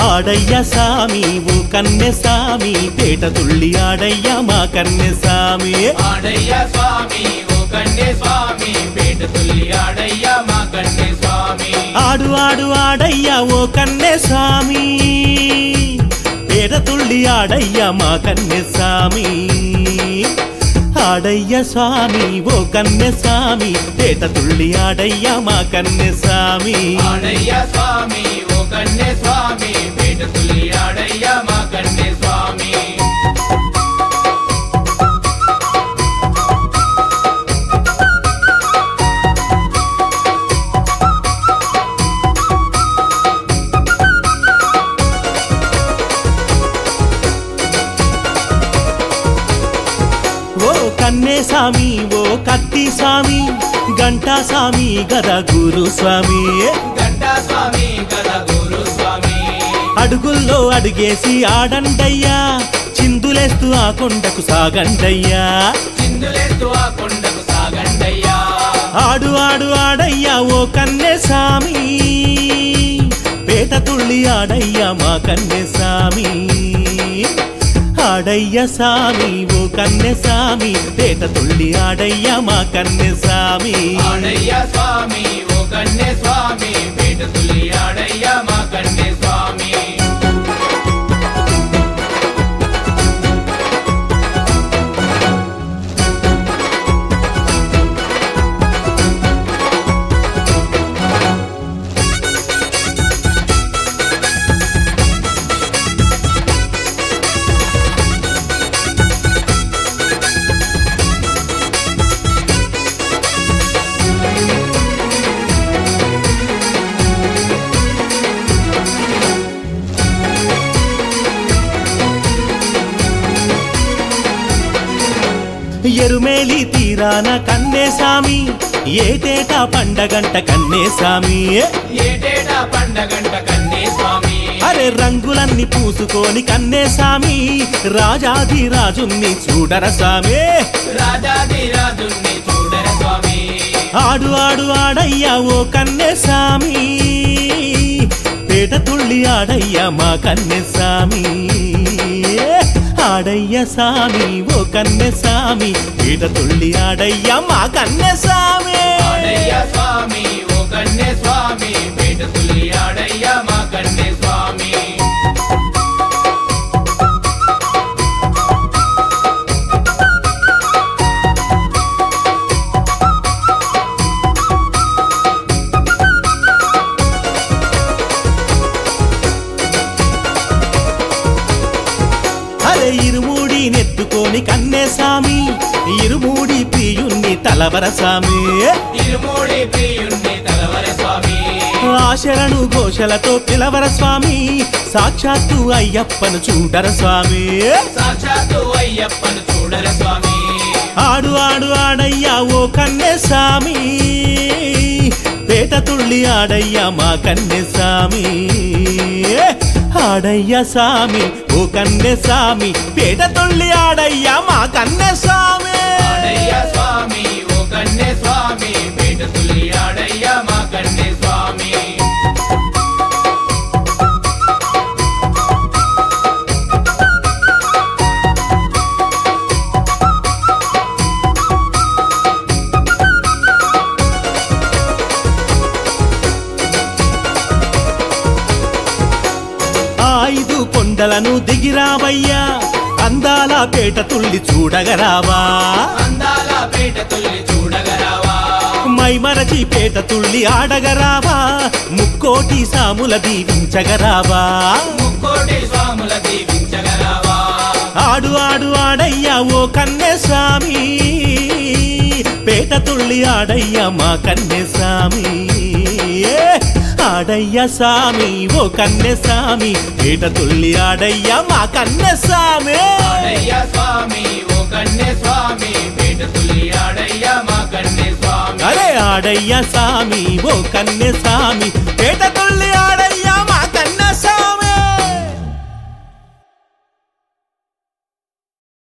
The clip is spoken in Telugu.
ఆడయ్య సామి ఓ కన్నె సామి పేట తుళ్ళి ఆడయ్య మా కన్నె సామి ఆడయ్య స్వామి ఓ కన్నే స్వామి పేట తుల్లి ఆడయ్య మా కన్నే స్వామి ఆడు ఆడు ఆడయ్య ఓ కన్నె సామి పేట తుళ్ళి ఆడయ్య మా కన్నె సామి ఆడయ్య స్వామి ఓ కన్నె సామి పేట తుళ్ళి ఆడయ్య మా కన్నె సామి ఆడయ్య స్వామి ఓ కన్నే స్వామి పేట తుల్లి ఆడయ్య మా కన్నే స్వామి ఓ కన్నే సామి ఓ కత్తి సామి గంటా సామి గద గురు స్వామి గంటా స్వామి గద గురు స్వామి అడుగుల్లో అడుగేసి ఆడండయ్యా చిందులేస్తూ ఆ కొండకు సాగండయ్యా చిందులెత్తు ఆ కొండకు సాగండయ్యా ఆడు ఆడు ఆడయ్యా ఓ కన్నె సామి పేట తుళ్ళి ఆడయ్యా మా కన్నె సామి ఆడయ్య సామి ఓ కన్నె సామి పేట తుళ్ళి ఆడయ్యా మా కన్నె సామి ఆడయ్య స్వామి ఓ కన్నే స్వామి పేట తుల్లి ఆడయ్య మా కన్నే స్వామి ఎరుమేలి తీరాన కన్నే సామి ఏటేటా పండగంట కన్నే సామి ఏటేటా పండగంట కన్నే స్వామి అరే రంగులన్నీ పూసుకొని కన్నే సామి రాజాది రాజుని చూడర సామి రాజాది రాజుని చూడర స్వామి ఆడు ఆడు ఆడయ్యా ఓ కన్నె సామి పేట తుళ్ళి ఆడయ్యా మా కన్నె సామి ఆడయ్య సామి ఓ కన్నె సామి పేట తుళ్ళి ఆడయ్యా మా కన్నె సామి ఆడయ్య స్వామి ఓ కన్నే స్వామి పేట తుల్లి ఆడయ్య మా కన్నే స్వామి అరే ఇరుమూడి నెత్తుకొని కన్నె సామి ఇరుమూడి ప్రియుణ్ణి తలవర సామి తిరుమూడి ప్రియుణ్ణి తలవర స్వామి ఆశరణు ఘోషలతో పిలవర స్వామి సాక్షాత్తు అయ్యప్పను చూడర స్వామి సాక్షాత్తు అయ్యప్పను చూడర స్వామి ఆడు ఆడు ఆడయ్యా ఓ కన్నె సామి పేట తుళ్ళి ఆడయ్యా మా కన్నె సామి ఆడయ్య సామి ఓ కన్నె సామి పేట తుళ్ళి ఆడయ్యా మా కన్నె సామి ఆడయ్య స్వామి ఓ కన్నే స్వామి పేట తుల్లి ఆడయ్య మా కన్నే స్వామి ఆ ఐదు కొండలను దిగిరావయ్యా అందాల పేట తుళ్ళి చూడగరావా అందాల పేట తుల్లి చూడగరావా మైమరచి పేట తుళ్ళి ఆడగరావా ముక్కోటి సాముల దీవించగరావా ముక్కోటి స్వాముల దీవించగరావా ఆడు ఆడు ఆడయ్యా ఓ కన్నె స్వామి పేట తుళ్ళి ఆడయ్యా మా కన్నె స్వామి ఆడయ్య స్వామి ఓ కన్నె స్వామి పేట తుళ్ళి ఆడయ్యా మా కన్నె స్వామి ఆడయ్య స్వామి ఓ కన్నే స్వామి పేట తుల్లి ఆడయ్య మా కన్నే స్వామి అరే ఆడయ్య స్వామి ఓ కన్నె స్వామి పేట తుళ్ళి